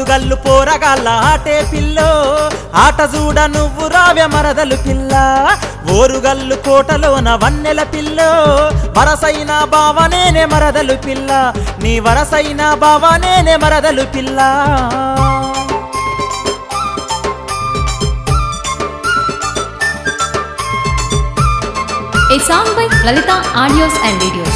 ఓరుగల్లు పోరగాళ్ళ ఆటే పిల్లో ఆట చూడ నువ్వు రావె మరదలు పిల్ల ఓరుగల్లు కోటలోన వన్నెల పిల్లో వరసైన బావనేనే మరదలు పిల్ల నీ వరసైన బావనేనే మరదలు పిల్ల A song by Lalita Audios and Videos.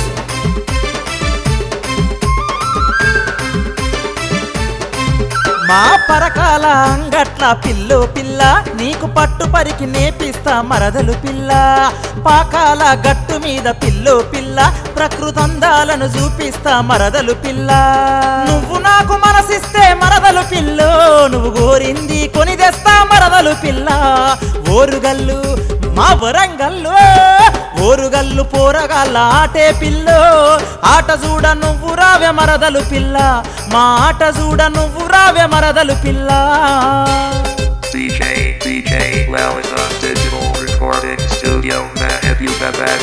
మా పరకాల అంగట్ల పిల్లో పిల్ల నీకు పట్టు పరికి నేపిస్తా మరదలు పిల్ల పాకాల గట్టు మీద పిల్లో పిల్ల ప్రకృతందాలను చూపిస్తా మరదలు పిల్ల నువ్వు నాకు మనసిస్తే మరదలు పిల్లో నువ్వు గోరింది కొని తెస్తా మరదలు పిల్ల ఓరుగల్లు మా వరంగల్లు ఓరుగల్లు పోరగాళ్ళ ఆటే పిల్లో ఆట చూడ నువ్వు రావె మరదలు పిల్ల మా ఆట చూడ నువ్వు రావె మరదలు పిల్ల DJ, DJ, Lalita Digital Recording Studio, Mahebubabad.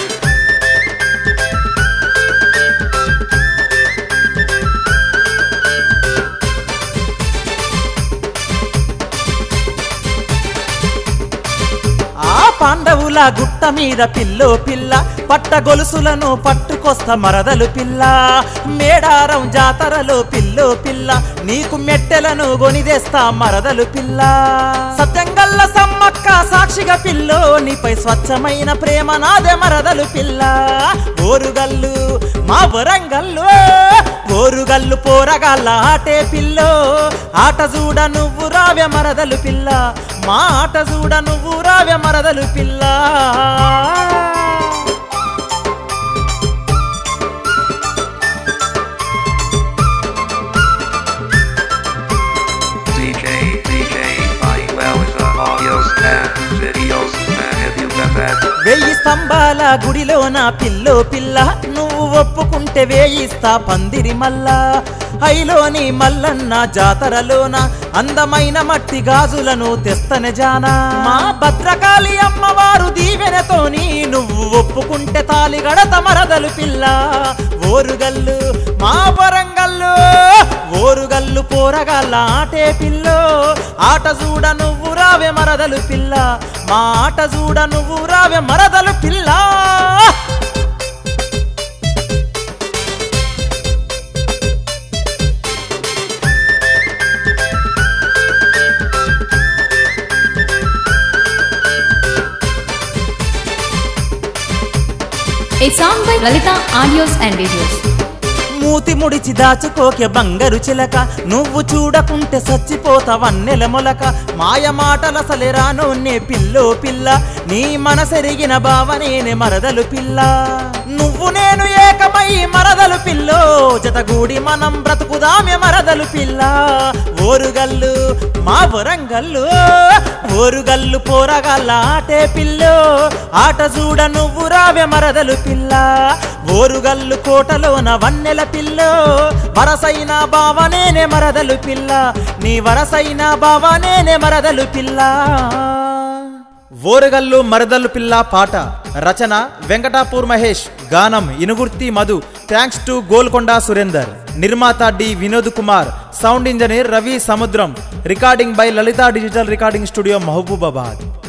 ఆ పాండవుల గుట్ట మీద పిల్లో పిల్ల పట్ట గొలుసులను పట్టుకొస్త మరదలు పిల్ల మేడారం జాతరలో పిల్లో పిల్ల నీకు మెట్టెలను గొనిదేస్తా మరదలు పిల్ల సత్యంగల్ల సమ్మక్క సాక్షిగా పిల్లో నీపై స్వచ్ఛమైన ప్రేమ నాదే మరదలు పిల్ల ఓరుగల్లు మా వరంగల్లు ఓరుగల్లు పోరగాళ్ళ ఆటే పిల్లో ఆట చూడ నువ్వు రావె మరదలు పిల్ల మా ఆట చూడ నువ్వు రావె మరదలు పిల్ల DJ, DJ, by Lalita Audios and Videos, Mahebubabad. వెయ్యి స్తంభాల గుడిలోన పిల్లో పిల్ల నువ్వు ఒప్పుకుంటే వేయిస్తా పందిరి మల్లా హైలోని మల్లన్న జాతరలోన అందమైన మట్టి గాజులను తెస్తనే జానా మా భద్రకాళి అమ్మవారు దీవెనతోని నువ్వు ఒప్పుకుంటే తాలి గడత మరదలు పిల్ల ఓరుగల్లు మా వరంగల్లు ఓరుగల్లు పోరగాళ్ళ ఆటే పిల్లో ఆట చూడ నువ్వు రావె మరదలు పిల్ల మా ఆట చూడ నువ్వు రావె మరదలు పిల్ల A song by Lalita Audios and Videos. మూతి ముడిచి దాచుకోకే బంగారు చిలక నువ్వు చూడకుంటే చచ్చిపోతావన్నెల మొలక మాయ మాటలసలే రాను నే పిల్లో పిల్ల నీ మనసెరిగిన బావనేనే మరదలు పిల్ల నువ్వు నేను ఏకమై మరదలు పిల్లో జతగూడి మనం బ్రతుకుదామే మరదలు పిల్ల ఓరుగల్లు మా వరంగల్లు ఓరుగల్లు పోరగాళ్ళ ఆటే పిల్లో ఆట చూడ నువ్వు రావె మరదలు పిల్ల ఓరుగల్లు కోటలోన వన్నెల పిల్లో వరసైన బావనేనే మరదలు పిల్ల నీ వరసైన బావనేనే మరదలు పిల్ల ఓరుగల్లు మరదలు పిల్ల పాట రచన వెంకటాపూర్ మహేష్ గానం ఇనుగుర్తి మధు థ్యాంక్స్ టు గోల్కొండ సురేందర్ నిర్మాత D Vinod Kumar sound engineer Ravi Samudram recording by Lalitha digital recording studio Mahabubabad